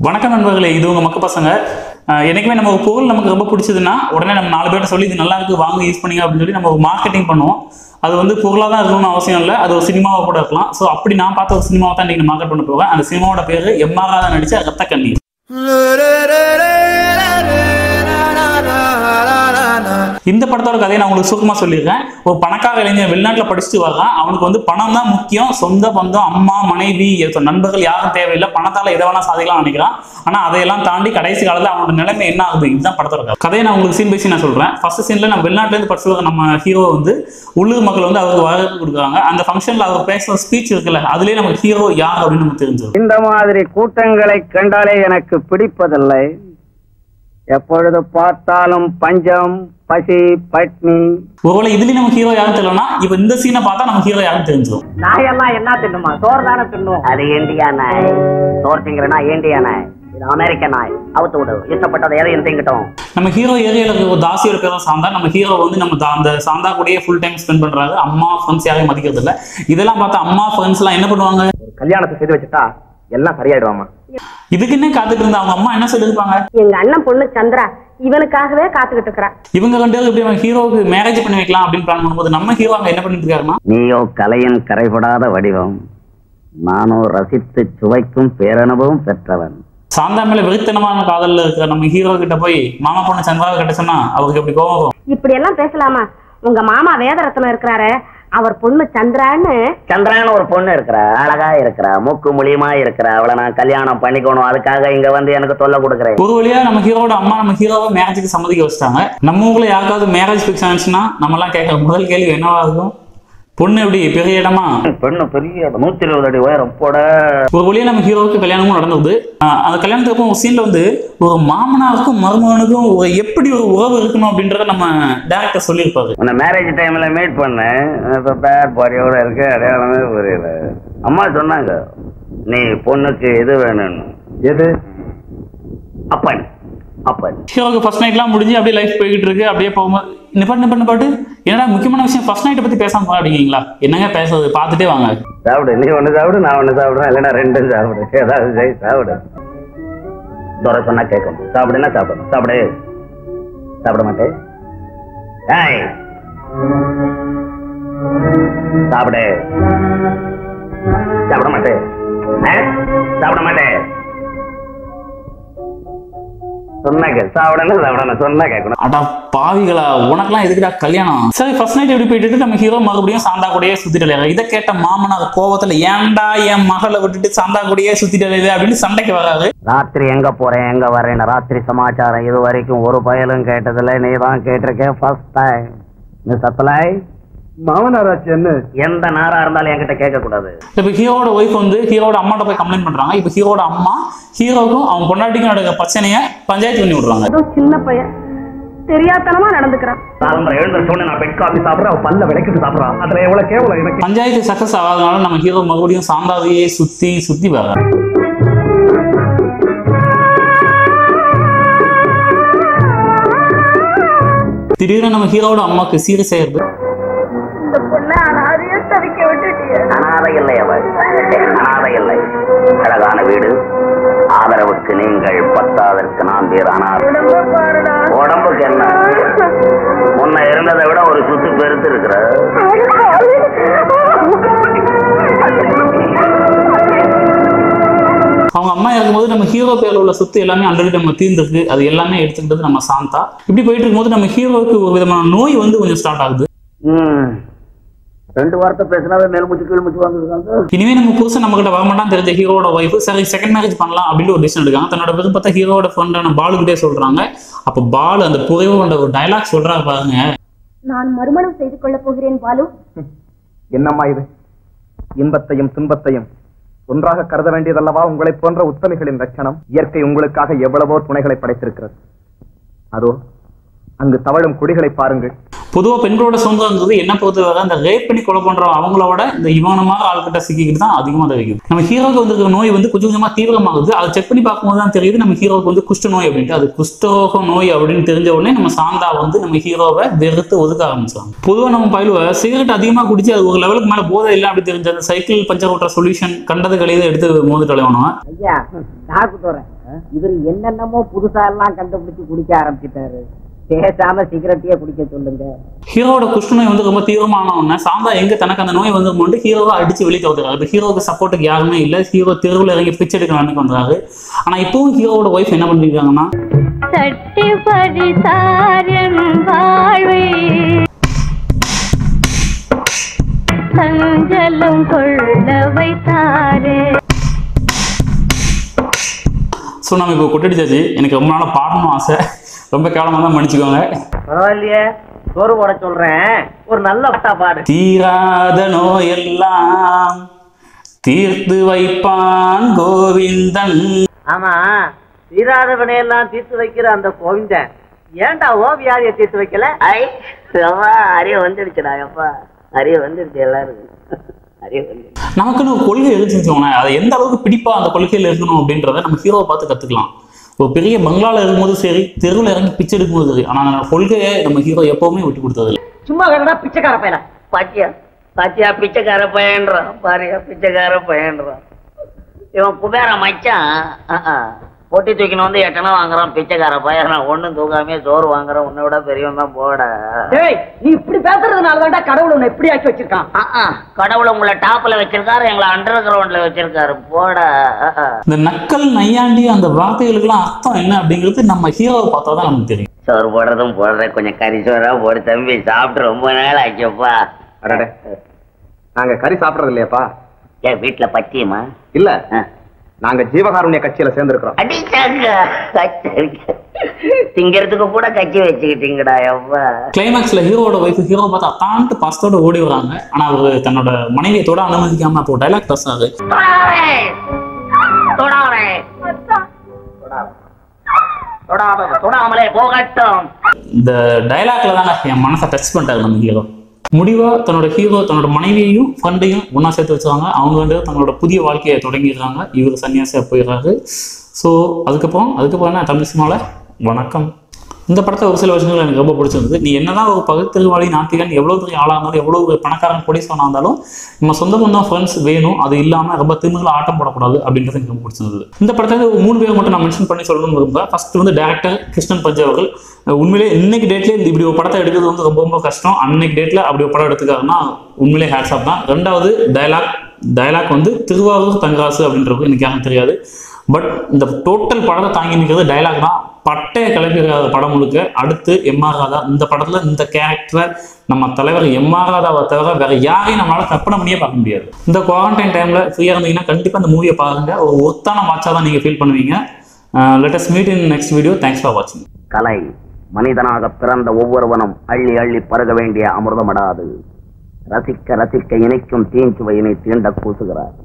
வணக்கம் நண்பர்களே இது உங்க மக்க பசங்க அஹ் என்னைக்குமே நம்ம ஒரு பொருள் நமக்கு ரொம்ப பிடிச்சதுன்னா உடனே நம்ம நாலு பேர்ட்ட சொல்லி இது நல்லா இருக்கு வாங்க யூஸ் பண்ணீங்க அப்படின்னு சொல்லி நம்ம ஒரு மார்க்கெட்டிங் பண்ணுவோம் அது வந்து பொருளாக தான் இருக்கணும்னு அவசியம் இல்லை அது ஒரு சினிமாவை கூட இருக்கலாம் ஸோ அப்படி நான் பார்த்த ஒரு சினிமாவை தான் இன்னைக்கு மார்க்கெட் பண்ண போவேன் அந்த சினிமாவோட பேர் எம்ஆரா தான் நடிச்ச ரத்த கண்ணீர் இந்த படத்தோட கதையை நான் உங்களுக்கு சுருக்கமா சொல்லியிருக்கேன் ஒரு பணக்கார இளைஞன் வெளிநாட்டுல படிச்சுட்டு வர்றான் அவனுக்கு வந்து பணம் தான் முக்கியம் சொந்த பந்தம் அம்மா மனைவி இப்ப நண்பர்கள் யாரும் தேவையில்லை பணத்தால எதை வேணா சாதிக்கலாம் நினைக்கிறான் ஆனா அதையெல்லாம் தாண்டி கடைசி காலத்துல அவனோட நிலைமை என்ன ஆகுது இதுதான் படத்தோட கதை கதையை நான் உங்களுக்கு சீன் பை scene நான் சொல்றேன் ஃபர்ஸ்ட் சீன்ல நம்ம வெளிநாட்டுல இருந்து படிச்சு வர நம்ம ஹீரோ வந்து உள்ளூர் மக்கள் வந்து அவருக்கு வரவேற்பு கொடுக்குறாங்க அந்த ஃபங்க்ஷன்ல அவர் பேசுற ஸ்பீச் இருக்குல்ல அதுலயே நம்ம ஹீரோ யார் அப்படின்னு நமக்கு தெரிஞ்சது இந்த மாதிரி கூட்டங்களை கண்டாலே எனக்கு பிடிப்பதில்லை எப்பொழுது பார்த்தாலும் பஞ்சம் பசி பட்னி ஒருவேளை இதுலயும் நம்ம ஹீரோ யாரும் தெரியலனா இப்ப இந்த சீனை பார்த்தா நம்ம ஹீரோ யாரும் தெரிஞ்சிடும் நாயெல்லாம் என்ன தின்னுமா சோறு தானே தின்னும் அது இந்தியா நாய் சோறு திங்கிறனா இந்தியா நாய் இது அமெரிக்க நாய் அவுத்து விடு இஷ்டப்பட்டதை எதையும் திங்கட்டும் நம்ம ஹீரோ ஏரியால இருக்க ஒரு தாசியோட பேர் தான் சாந்தா நம்ம ஹீரோ வந்து நம்ம தா- அந்த சாந்தா கூடயே ஃபுல் டைம் ஸ்பெண்ட் பண்றாரு அம்மா ஃப்ரெண்ட்ஸ் யாரையும் மதிக்கிறது இல்ல இதெல்லாம் பார்த்தா அம்மா ஃப்ரெண்ட்ஸ் எல்லாம் என்ன பண்ணுவாங்க கல்யாணத்தை செய்து வச்சுட்டா எல்லாம் சரியாயிடுவாமா இதுக்கு என்ன காத்துட்டு இருந்தா அவங்க அம்மா என்ன சொல்லியிருப்பாங்க எங்க அண்ணன் பொண்ணு சந்திரா இவனுக்காகவே காத்துக்கிட்டு இருக்கிறா இவங்க ரெண்டு பேரும் இப்படி நம்ம ஹீரோவுக்கு மேரேஜ் பண்ணி வைக்கலாம் அப்படின்னு பிளான் பண்ணும்போது நம்ம ஹீரோ அங்க என்ன பண்ணிட்டு இருக்காருன்னா நீயோ கலையின் கரைபடாத வடிவம் நானோ ரசித்து சுவைக்கும் பேரனுபவம் பெற்றவன் சாந்தா மேல வெறித்தனமான காதல்ல இருக்கிற நம்ம ஹீரோ கிட்ட போய் மாமா பொண்ணு சந்திராவை கிட்ட சொன்னா அவருக்கு எப்படி கோவம் வரும் இப்படி எல்லாம் பேசலாமா உங்க மாமா வேதரத்னம் இருக்கிறாரு அவர் பொண்ணு சந்திரான்னு சந்திரான்னு ஒரு பொண்ணு இருக்கிறா அழகா இருக்கிறா மூக்கு முழியமா இருக்கிறா அவளை நான் கல்யாணம் பண்ணிக்கணும் அதுக்காக இங்க வந்து எனக்கு தொல்லை கொடுக்குறேன் ஒரு வழியா நம்ம ஹீரோட அம்மா நம்ம ஹீரோவை மேரேஜுக்கு சம்மதிக்க வச்சிட்டாங்க நம்ம ஊர்ல யாருக்காவது மேரேஜ் ஃபிக்ஸ் ஆனிச்சுன்னா நம்ம எல்லாம் கேட்க முதல் கேள்வி என்னவா இருக்கும் பொண்ணு எப்படி பெரிய இடமா பெண்ணு பெரிய நூத்தி இருபது அடி உயரம் போட ஒரு வழியா நம்ம ஹீரோவுக்கு கல்யாணமும் நடந்தது ஆஹ் அந்த கல்யாணத்துக்கு அப்புறம் ஒரு சீன்ல வந்து ஒரு மாமனாருக்கும் மருமகனுக்கும் ஒரு எப்படி ஒரு உறவு இருக்கணும் அப்படின்றத நம்ம டேரக்டர் சொல்லியிருப்பாரு உன்னை மேரேஜ் டைம்ல மீட் பண்ணேன் இப்ப பேட் பாடியோட இருக்கு அடையாளமே புரியல அம்மா சொன்னாங்க நீ பொண்ணுக்கு இது வேணும்னு எது அப்பன் அப்பன் ஹீரோக்கு ஃபர்ஸ்ட் நைட்லாம் முடிஞ்சு அப்படியே லைஃப் போய்கிட்டு இருக்கு அப்படியே போகும்போது நிப்பாட்டு நிப்பாட்டு நிப்பாட்டு என்னடா முக்கியமான விஷயம் ஃபர்ஸ்ட் நைட்டை பத்தி பேசாம போக அப்படிங்களா என்னங்க பேசுறது பார்த்துட்டே வாங்க சாப்பிடு நீ ஒண்ணு சாப்பிடு நான் ஒண்ணு சாப்பிடுறேன் இல்லைன்னா ரெண்டும் சாப்பிடு ஏதாவது செய் சாப்பிடு துறை சொன்னா கேட்கணும் சாப்பிடுன்னா சாப்பிடணும் சாப்பிடு சாப்பிட மாட்டேன் ஏய் சாப்பிடு சாப்பிட மாட்டேன் ஆ? சாப்பிட மாட்டேன் சொன்னா கே சாப்பிடணும் சாப்பிடணும் சொன்னா கேட்கணும் அடா பாவிகளா உனக்கெல்லாம் எதுக்குடா கல்யாணம் சரி ஃபர்ஸ்ட் நைட் எப்படி போயிட்டு நம்ம ஹீரோ மறுபடியும் சாந்தா கூடயே சுத்திட்டு அலையாரு. இதை கேட்ட மாமனார் கோவத்துல ஏன்டா என் மகளை விட்டுட்டு சாந்தா கூடயே சுத்திட்டு அலையுது அப்படின்னு சண்டைக்கு வராது ராத்திரி எங்க போறேன் எங்க வரேன் ராத்திரி சமாச்சாரம் இது வரைக்கும் ஒரு பயலும் கேட்டதில்ல நீ தான் கேட்டிருக்கேன் ஃபர்ஸ்ட் டைம் மிஸ் அத்தலாய் மாமனாராச்சு என்ன எந்த நாரா இருந்தாலும் என்கிட்ட கேட்க கூடாது இப்ப ஹீரோட ஒய்ஃப் வந்து ஹீரோட அம்மாட்ட போய் கம்ப்ளைண்ட் பண்றாங்க இப்ப ஹீரோட அம்மா ஹீரோக்கும் அவன் பொண்டாட்டிக்கும் நடக்கிற பிரச்சனைய பஞ்சாயத்து பண்ணி விடுறாங்க ஏதோ சின்ன பையன் தெரியாத்தனமா நடந்துக்கிறான் காலம்பரை எழுந்த உடனே நான் பெட் காபி சாப்பிடுறேன் அவன் பல்ல விளக்கிட்டு சாப்பிடுறான் அதுல எவ்வளவு கேவலம் எனக்கு பஞ்சாயத்து சக்சஸ் ஆகாதனால நம்ம ஹீரோ மறுபடியும் சாந்தாவையே சுத்தி சுத்தி வர திடீர்னு நம்ம ஹீரோட அம்மாக்கு சீரியஸ் ஆயிருது இந்த பொண்ணை அனாதைய தவிக்க விட்டுட்டிய அனாதை இல்லை அவள் அனாதை இல்லை அழகான வீடு ஆதரவுக்கு நீங்கள் பத்தாதற்கு நான் பேர் அனாதை பாருடா உடம்புக்கு என்ன முன்ன இருந்ததை விட ஒரு சுத்து பெருத்து இருக்கிற அவங்க அம்மா இருக்கும்போது நம்ம ஹீரோ பேர்ல உள்ள சொத்து எல்லாமே ஆல்ரெடி நம்ம தீர்ந்துருக்கு அது எல்லாமே எடுத்துக்கிட்டது நம்ம சாந்தா இப்படி போயிட்டு இருக்கும்போது நம்ம ஹீரோவுக்கு ஒரு விதமான நோய் வந்து கொஞ்சம் ஸ்டார்ட் ஆகுது ம். ரெண்டு வார்த்தை பேசினாவே மேல் மூச்சு கீழ் மூச்சு வாங்குறாங்க இனிமே நம்ம புதுசா நம்ம கிட்ட வரமாட்டான் தெரிஞ்ச ஹீரோட ஒய்ஃப் சரி செகண்ட் மேரேஜ் பண்ணலாம் அப்படின்னு ஒரு டிசிஷன் எடுக்காங்க தன்னோட விருப்பத்தை ஹீரோட ஃப்ரெண்டான பாலுக்கிட்டே சொல்றாங்க அப்ப பாலு அந்த புகைவு கொண்ட ஒரு டைலாக் சொல்றாரு பாருங்க நான் மறுமணம் செய்து கொள்ளப் போகிறேன் பாலு என்னம்மா இது இன்பத்தையும் துன்பத்தையும் ஒன்றாக கருத வேண்டியதல்லவா உங்களைப் போன்ற உத்தமிகளின் லட்சணம் இயற்கை உங்களுக்காக எவ்வளவோ துணைகளை படைத்திருக்கிறது அதோ அங்கு தவழும் குடிகளை பாருங்கள் பொதுவா பெண்களோட சுதந்திரங்கிறது என்ன பொறுத்தவரை அந்த ரேப் பண்ணி கொலை பண்றோம் அவங்களோட இந்த இவனமாக ஆள்கிட்ட சிக்கிக்கிட்டு தான் அதிகமாக தெரியும் நம்ம ஹீரோக்கு வந்து நோய் வந்து கொஞ்சம் கொஞ்சமா தீவிரமாகுது அதை செக் பண்ணி பார்க்கும்போது தான் தெரியுது நம்ம ஹீரோக்கு வந்து குஷ்ட நோய் அப்படின்ட்டு அது குஷ்டரோக நோய் அப்படின்னு தெரிஞ்ச உடனே நம்ம சாந்தா வந்து நம்ம ஹீரோவை வெறுத்து ஒதுக்க ஆரம்பிச்சாங்க பொதுவா நம்ம பயிலுவ சிகரெட் அதிகமா குடிச்சு அது ஒரு லெவலுக்கு மேல போதை இல்லை அப்படி தெரிஞ்ச அந்த சைக்கிள் பஞ்சர் ஓட்டுற சொல்யூஷன் கண்டது கழிவு எடுத்து மோதிட்டு அலைவணும் ஐயா சாக்கு தோறேன் இவர் என்னென்னமோ புதுசா எல்லாம் கண்டுபிடிச்சு குடிக்க ஆரம்பிச்சிட்டாரு பேசாம சிகரெட்டையே குடிக்க சொல்லுங்க ஹீரோட குஷ்ட நோய் வந்து ரொம்ப தீவிரமான ஒண்ணு சாந்தா எங்க தனக்கு அந்த நோய் வந்து ஹீரோவை அடிச்சு வெளியே தோத்துறாரு இப்போ ஹீரோவுக்கு சப்போர்ட்டுக்கு யாருமே இல்லை ஹீரோ தெருவில் இறங்கி பிச்சை எடுக்கிற நிலைமைக்கு வந்தாரு ஆனா இப்பவும் ஹீரோவோட ஒய்ஃப் என்ன பண்ணிருக்காங்கன்னா தட்டி பறித்தாரின் வாழ்வை சஞ்சலம் கொள்ள வைத்தாரே ஸோ நம்ம இப்போ கொட்டடிச்சாச்சு எனக்கு ரொம்ப நாளாக பாடணும் ஆசை ரொம்ப கேவலமாக தான் மன்னிச்சுக்கோங்க பரவாயில்லையே சோறு போட சொல்றேன் ஒரு நல்ல பட்டா பாடு தீராத நோயெல்லாம் தீர்த்து வைப்பான் கோவிந்தன் ஆமா தீராத வினையெல்லாம் தீர்த்து வைக்கிற அந்த கோவிந்தன் ஏன்டா ஓ வியாதியை தீர்த்து வைக்கல ஐ அப்பா அறிய வந்துடுச்சுடா அப்பா அறிய வந்துடுச்சு எல்லாருக்கும் அறிய வந்துடுச்சு நமக்குன்னு ஒரு கொள்கை இருந்துச்சுன்னு வச்சுக்கோங்களேன் அதை எந்த அளவுக்கு பிடிப்பா அந்த கொள்கையில் இருக்கணும் அப்படின்றத நம்ம ஹீரோவை பார்த்து கற்றுக்கலாம் ஒரு பெரிய பங்களால இருக்கும்போது சரி தெருவில் இறங்கி பிச்சை எடுக்கும்போது சரி ஆனால் அந்த கொள்கையை நம்ம ஹீரோ எப்பவுமே விட்டு கொடுத்தது இல்ல. சும்மா கடடா பிச்சைக்கார பையல பாத்தியா பாத்தியா பிச்சைக்கார பையன்றான் பாரியா பிச்சைக்கார பையன்றான் இவன் குபேர மச்சான் அஹ், அஹ். பொட்டி தூக்கின்னு வந்து எட்டனா வாங்குறான் பிச்சைக்கார பையன் நான் ஒண்ணும் தூக்காமே சோறு வாங்குறான் உன்னை விட பெரியவன் தான் போட டேய் நீ இப்படி பேசுறதுனால தான்டா கடவுள் உன்னை இப்படி ஆக்கி வச்சிருக்கான் அஹ், அஹ். கடவுள் உங்களை டாப்ல வச்சிருக்காரு எங்களை அண்டர் கிரவுண்ட்ல வச்சிருக்காரு போட அஹ், அஹ். இந்த நக்கல் நையாண்டி அந்த வார்த்தைகளுக்கெல்லாம் அர்த்தம் என்ன அப்படிங்கிறது நம்ம ஹீரோவை பார்த்தா தான் நமக்கு தெரியும் சோறு போடுறதும் போடுறேன் கொஞ்சம் கறி சோறா போடு தம்பி சாப்பிட்டு ரொம்ப நாள் ஆச்சப்பா அடடே நாங்க கறி சாப்பிடுறது இல்லையாப்பா ஏன் வீட்டுல பச்சியமா இல்ல நாங்க ஜீவகாருண்ய கட்சியில சேர்ந்திருக்கிறோம் அடிச்சாங்க கச்சி திங்கிறதுக்கு கூட கட்சி வச்சுக்கிட்டீங்கடா எவ்வா கிளைமேக்ஸ்ல ஹீரோவோட ஒய்ஃப் ஹீரோ பார்த்து அத்தான்ட்டு பாசத்தோட ஓடி வராங்க ஆனா அவர் தன்னோட மனைவியை தொட அனுமதிக்காம அப்போ டைலாக் ப்ரெஸ் ஆகுது தொடாமலே தொடாம தொடாமலே போகட்டும் இந்த டைலாக்ல தாங்க என் மனசை டச் பண்ணிட்டாரு நம்ம ஹீரோ முடிவா தன்னோட ஹீரோ தன்னோட மனைவியையும் ஃப்ரெண்டையும் ஒண்ணா சேர்த்து வச்சாங்க அவங்க வந்து தங்களோட புதிய வாழ்க்கையை தொடங்கிடுறாங்க இவர் சன்னியாசியா போயிடுறாரு ஸோ அதுக்கப்புறம் அதுக்கப்புறம் என்ன தமிழ் சினிமாவில் வணக்கம் இந்த படத்தை ஒரு சில விஷயங்கள் எனக்கு ரொம்ப பிடிச்சிருந்தது நீ என்னதான் ஒரு பகுத்தறிவாளி நாத்திகன் எவ்வளோ பெரிய ஆளாக இருந்தாலும் எவ்வளோ ஒரு பணக்காரன் கொடிசவனாக இருந்தாலும் நம்ம சொந்த பந்தம் ஃப்ரெண்ட்ஸ் வேணும் அது இல்லாமல் ரொம்ப திமுகல ஆட்டம் போடக்கூடாது அப்படின்றது எனக்கு ரொம்ப பிடிச்சிருந்தது இந்த படத்துல ஒரு மூணு பேர் மட்டும் நான் மென்ஷன் பண்ணி சொல்லணும்னு விரும்புகிறேன் ஃபர்ஸ்ட் வந்து டேரக்டர் கிருஷ்ணன் பஞ்சு அவர்கள் அஹ் உண்மையிலே இன்னைக்கு டேட்ல இப்படி ஒரு படத்தை எடுக்கிறது வந்து ரொம்ப ரொம்ப கஷ்டம் அன்னைக்கு டேட்ல அப்படி ஒரு படம் எடுத்துக்காருன்னா உண்மையிலே ஹேட்ஸ் ஆஃப் தான் ரெண்டாவது டயலாக் டயலாக் வந்து திருவாரூர் தங்கராசு அப்படின்றது எனக்கு யாரும் தெரியாது பட் இந்த டோட்டல் படத்தை தாங்கி நிற்கிறது டயலாக் தான் பட்டைய கிளம்பிற படம் முழுக்க அடுத்து எம்ஆர் ராதா இந்த படத்துல இந்த கேரக்டரை நம்ம தலைவர் எம்ஆர் ராதாவை தவிர வேற யாரையும் நம்மளால கற்பனை பண்ணியே பார்க்க முடியாது இந்த குவாரண்டைன் டைம்ல ஃப்ரீயா இருந்தீங்கன்னா கண்டிப்பா இந்த மூவியை பாருங்க ஒரு ஒத்தான வாட்சா தான் நீங்க ஃபீல் பண்ணுவீங்க let's meet in next video thanks for வாட்சிங் கலை மனிதனாக பிறந்த ஒவ்வொருவனும் அள்ளி அள்ளி பருக வேண்டிய அமிர்தமடாது ரசிக்க ரசிக்க இணைக்கும் தீஞ்சுவையினை தீண்ட கூசுகிறார்